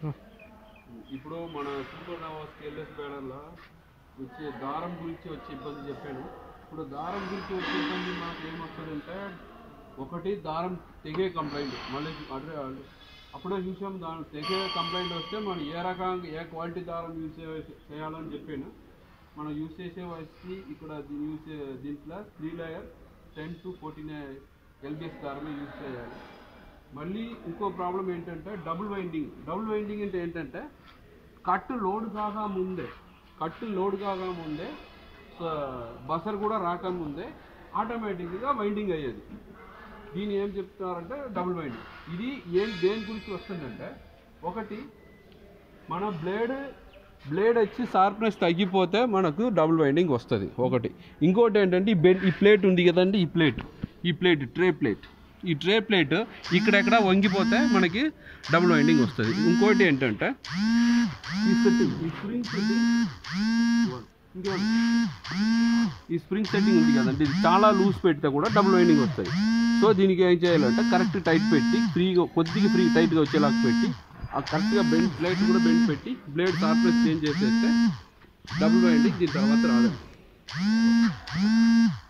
ఇప్పుడు మన super Noah scaleless బ్యానర్లో వచ్చే దారం గురించి వచ్చే ఇబ్బంది చెప్పాను ఇప్పుడు దారం గురించి వచ్చే ఇబ్బంది మనకు ఏమొస్తుందంటే ఒకటి దారం తెగే కంప్లైంట్ మళ్ళీ అదే అప్పుడే చూసాం దాని తెగే కంప్లైంట్ వస్తే మనం ఏ రకంగా ఏ క్వాలిటీ దారం యూజ్ చేయాలని చెప్పాను మనం యూజ్ చేసే వచ్చి ఇక్కడ దీని యూజ్ చే- దీంట్లో three layer ten to fourteen LBS దారమే యూజ్ చేయాలి మళ్ళీ ఇంకో ప్రాబ్లం ఏంటంటే డబుల్ వైండింగ్ డబుల్ వైండింగ్ అంటే ఏంటంటే కట్టు లోడ్ కాగా ముందే కట్టు లోడ్ కాగా ముందే స- బసర్ కూడా రాకముందే ఆటోమేటిక్గా వైండింగ్ అయ్యేది దీన్ని ఏం చెప్తున్నారంటే డబుల్ వైండింగ్ ఇది ఏం దేని గురించి వస్తుందంటే ఒకటి మన బ్లేడ్ బ్లేడ్ వచ్చి షార్ప్నెస్ తగ్గిపోతే మనకు డబుల్ వైండింగ్ వస్తుంది ఒకటి ఇంకోటి ఏంటంటే ఈ బెడ్ ఈ ప్లేట్ ఉంది కదండి ఈ ప్లేట్ ఈ ప్లేట్ ట్రే ప్లేట్ ఈ ట్రే ప్లేట్ ఇక్కడెక్కడ వంగిపోతే మనకి డబుల్ వైండింగ్ వస్తుంది ఇంకోటి ఏంటంటే ఈ సెట్టింగ్ ఈ స్ప్రింగ్ సెట్టింగ్ ఇంకేమన్నా ఈ స్ప్రింగ్ సెట్టింగ్ ఉంది కదండి ఇది చాలా లూజ్ పెడితే కూడా డబుల్ వైండింగ్ వస్తాయి సో దీనికి ఏం చేయాలంటే కరెక్ట్ టైట్ పెట్టి ఫ్రీగా కొద్దిగా ఫ్రీ టైట్గా వచ్చేలాగా పెట్టి ఆ కరెక్ట్గా బెండ్ ప్లేట్ కూడా బెండ్ పెట్టి బ్లేడ్ షార్ప్నెస్ చేంజ్ చేసేస్తే డబుల్ వైండింగ్ దీని తర్వాత రాదండి